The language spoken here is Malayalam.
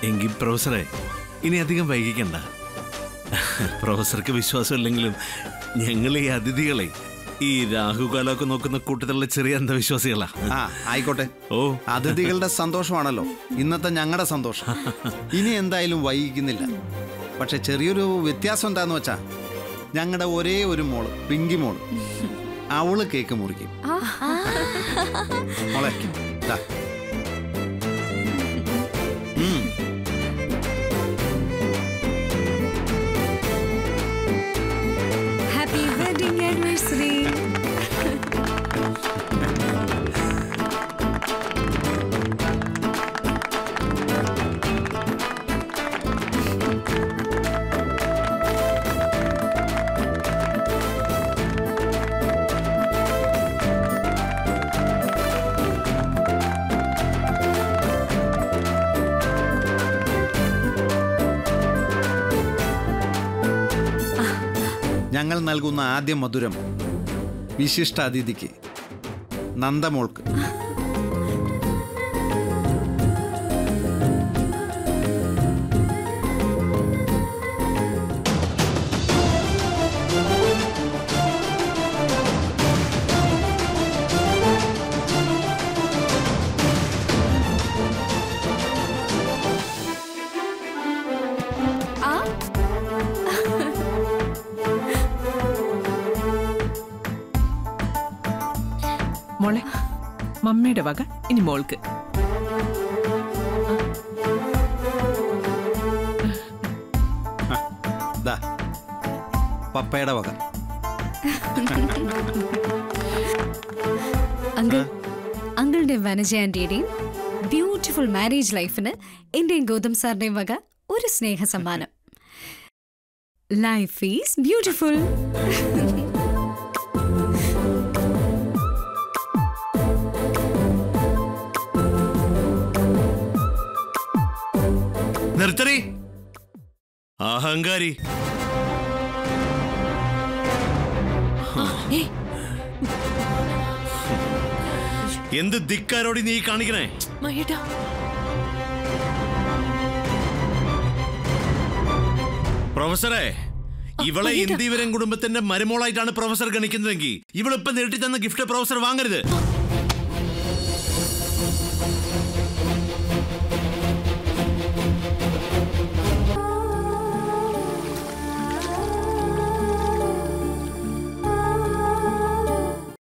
എങ്കിൽ പ്രൊഫസറെ ഇനി അധികം വൈകിക്കണ്ട പ്രൊഫസർക്ക് വിശ്വാസമില്ലെങ്കിലും ഞങ്ങൾ ഈ അതിഥികളെ ഈ രാഹുകാലമൊക്കെ നോക്കുന്ന കൂട്ടത്തിലുള്ള ചെറിയ അന്ധവിശ്വാസികളാ ആ ആയിക്കോട്ടെ ഓ അതിഥികളുടെ സന്തോഷമാണല്ലോ ഇന്നത്തെ ഞങ്ങളുടെ സന്തോഷം ഇനി എന്തായാലും വൈകിക്കുന്നില്ല പക്ഷെ ചെറിയൊരു വ്യത്യാസം എന്താന്ന് വെച്ചാ ഞങ്ങളുടെ ഒരേ ഒരു മോള് പിങ്കി മോള് അവള് കേക്ക് മുറിക്കും മോളെ ദാ. ഉം. ഹാപ്പി വെഡിങ് ആനിവേഴ്സറി ഞങ്ങൾ നൽകുന്ന ആദ്യ മധുരം വിശിഷ്ട അതിഥിക്ക് നന്ദമോൾക്ക് ആ മോളെ മമ്മിയുടെ വക ഇനി മോൾക്ക് ദാ പപ്പയുടെ വക അങ്കിൾ അങ്കിളുടെ വനജ ആന്റിയുടെയും ബ്യൂട്ടിഫുൾ മാരേജ് ലൈഫിന് എന്റെയും ഗൗതം സാറിന്റെയും വക ഒരു സ്നേഹ സമ്മാനം ലൈഫ് ഈസ് ബ്യൂട്ടിഫുൾ നിർത്തടി അഹങ്കാരി എന്ത് ധിക്കാരോടി നീ കാണിക്കണേ മഹിട പ്രൊഫസറെ ഇവളെ ഇന്ദീവരൻ കുടുംബത്തിന്റെ മരുമോളായിട്ടാണ് പ്രൊഫസർ ഗണിക്കുന്നതെങ്കിൽ ഇവളിപ്പം നേരിട്ട് തന്ന ഗിഫ്റ്റ് പ്രൊഫസർ വാങ്ങരുത്